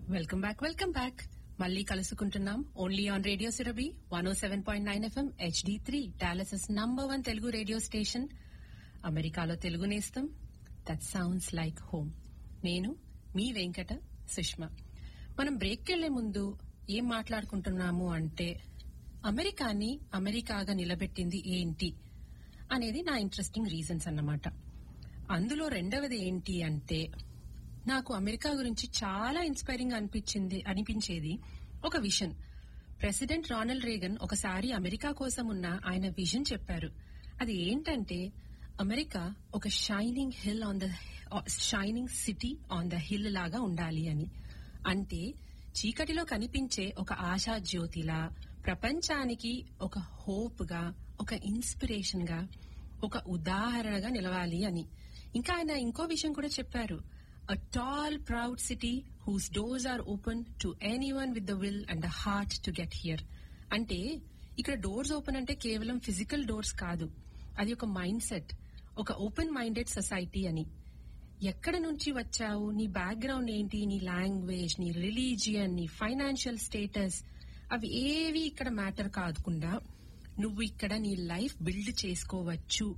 welcome back welcome back మళ్ళీ కలుసుకుంటున్నాం only on radio Surabhi one O seven point nine FM HD three Dallas's number one Telugu radio station అమెరికాలో తెలుగు నేస్తం that sounds like home నేను మీ వెంకట సుష్మా మనం break వెళ్లే ముందు ఏం మాట్లాడుకుంటున్నాము అంటే అమెరికాని అమెరికాగా నిలబెట్టింది ఏంటి అనేది నా ఇంట్రెస్టింగ్ రీజన్స్ అన్నమాట అందులో రెండవది ఏంటి అంటే నాకు అమెరికా గురించి చాలా ఇన్స్పైరింగ్ అనిపించింది అనిపించేది ఒక విషన్ ప్రెసిడెంట్ రానల్డ్ రేగన్ ఒకసారి అమెరికా కోసం ఉన్న ఆయన విజన్ చెప్పారు అది ఏంటంటే అమెరికా ఒక shining hill on the shining city on the hill లాగా ఉండాలి అని అంటే చీకటిలో కనిపించే ఒక ఆశా జ్యోతిలా ప్రపంచానికి ఒక హోప్ గా ఒక ఇన్స్పిరేషన్ గా ఒక ఉదాహరణగా నిలవాలి అని ఇంకా ఆయన ఇంకో విషయం కూడా చెప్పారు a tall proud city whose doors are open to anyone with the will and the heart to get here అంటే ఇక్కడ డోర్స్ ఓపెన్ అంటే కేవలం ఫిజికల్ డోర్స్ కాదు అది ఒక మైండ్ సెట్ ఒక ఓపెన్ మైండెడ్ సొసైటీ అని ఎక్కడ నుంచి వచ్చావు నీ బ్యాక్గ్రౌండ్ ఏంటి నీ లాంగ్వేజ్ నీ రిలీజియన్ నీ ఫైనాన్షియల్ స్టేటస్ అవి ఏవి ఇక్కడ మ్యాటర్ కాకుండా నువ్వు ఇక్కడ నీ లైఫ్ బిల్డ్ చేసుకోవచ్చు